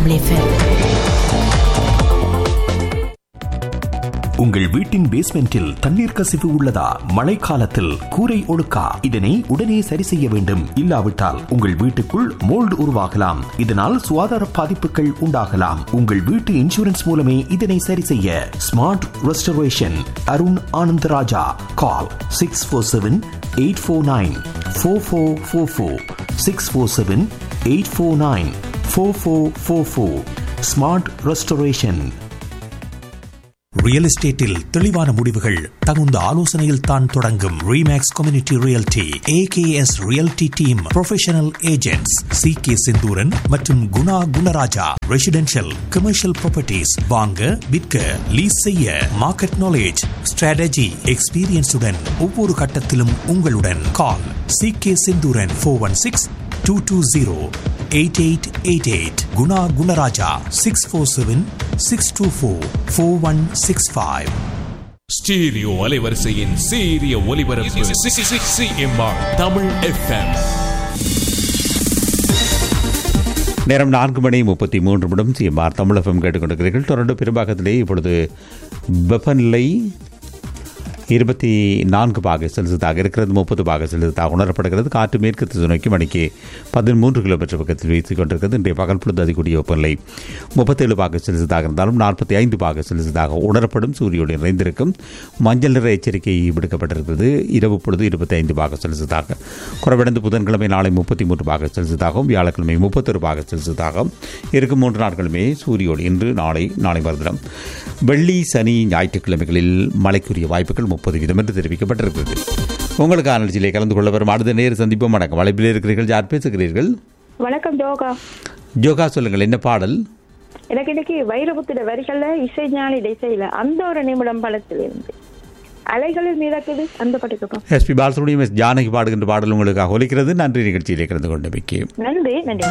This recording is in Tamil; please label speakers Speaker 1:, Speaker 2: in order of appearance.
Speaker 1: தமிழ் எஃப்எம்
Speaker 2: உங்கள் வீட்டின் பேஸ்மெண்டில் தண்ணீர் கசிவு உள்ளதா மழைக்காலத்தில் கூரை ஒழுக்கா இதனை உடனே சரி செய்ய வேண்டும் இல்லாவிட்டால் உங்கள் வீட்டுக்குள் மோல்டு உருவாகலாம் இதனால் சுகாதார பாதிப்புகள் உண்டாகலாம் உங்கள் வீட்டு இன்சூரன்ஸ் மூலமே இதனை சரி செய்ய smart restoration Arun Anandaraja call six four seven eight four nine four four four four six four seven eight four nine four four four four smart restoration
Speaker 3: real எஸ்டேட்டில் தெளிவான முடிவுகள் தகுந்த ஆலோசனையில் தான் தொடங்கும் Remax community realty AKS realty team professional agents C K Senthooran மற்றும் Guna Gunaraja residential commercial properties வாங்க விற்க லீஸ் செய்ய மார்க்கெட் நாலேஜ் ஸ்ட்ராட்டஜி எக்ஸ்பீரியன்ஸுடன் ஒவ்வொரு கட்டத்திலும் உங்களுடன் call C K Senthooran four one six two two zero eight eight eight eight Guna Gunaraja six four seven six two four four one six five
Speaker 4: stereo அலைவரிசையின் சீரிய ஒலிபரப்பு சிஎம்ஆர் தமிழ் எஃப்எம்
Speaker 5: நேரம் நான்கு மணி முப்பத்தி மூன்று நிமிடம் சிஎம்ஆர் தமிழகம் கேட்டுக்கொண்டிருக்கிறீர்கள் தொடர்ந்து பெரும்பாகத்திலே இப்பொழுது வெப்பநிலை இருபத்தி நான்கு பாக செலுத்ததாக இருக்கிறது முப்பது பாக செலுத்ததாக உணரப்படுகிறது காற்று மேற்கு திசை நோக்கி மணிக்கு பதிமூன்று கிலோமீட்டர் பக்கத்தில் வீசிக் கொண்டிருக்கிறது இன்றைய பகல் பொழுது அதிகூடிய வெப்பநிலை முப்பத்தேழு பாக செலுத்ததாக இருந்தாலும் நாற்பத்தி ஐந்து பாக செலுத்ததாக உணரப்படும் சூரியோடு நிறைந்திருக்கும் மஞ்சள் நிற எச்சரிக்கை விடுக்கப்பட்டிருக்கிறது இரவு பொழுது இருபத்தி ஐந்து பாக செலுத்ததாக குறைவடைந்து புதன்கிழமை நாளை முப்பத்தி மூன்று பாக செலுத்ததாகவும் வியாழக்கிழமை முப்பத்தொரு பாக செலுத்ததாகவும் இருக்கும் மூன்று நாட்களுமே சூரியோடு இன்று நாளை நாளை மறுதினம் வெள்ளி சனி ஞாயிற்றுக்கிழமைகளில் மழைக்குரிய வாய்ப்புகள் முப்பது வீதம் என்று தெரிவிக்கப்பட்டிருக்கிறது உங்களுக்கு ஆனர்ஜியிலே கலந்து கொள்ள வரும் அடுத்த நேர் சந்திப்போம் வணக்கம் அழைப்பில் இருக்கிறீர்கள் யார் பேசுகிறீர்கள்
Speaker 6: வணக்கம் ஜோகா
Speaker 5: ஜோகா சொல்லுங்கள் என்ன பாடல்
Speaker 6: எனக்கு இன்னைக்கு வைரபுத்திர வரிகள்ல இசைஞானி இசையில அந்த ஒரு நிமிடம் படத்தில் இருந்து அலைகளில் மிதக்குது அந்த பாட்டுக்கு
Speaker 5: எஸ்பி பாலசுப்ரமணியம் எஸ் ஜானகி பாடுகின்ற பாடல் உங்களுக்காக ஒலிக்கிறது நன்றி நிகழ்ச்சியிலே கலந்து கொண்டமைக்கு
Speaker 6: நன்றி நன்றி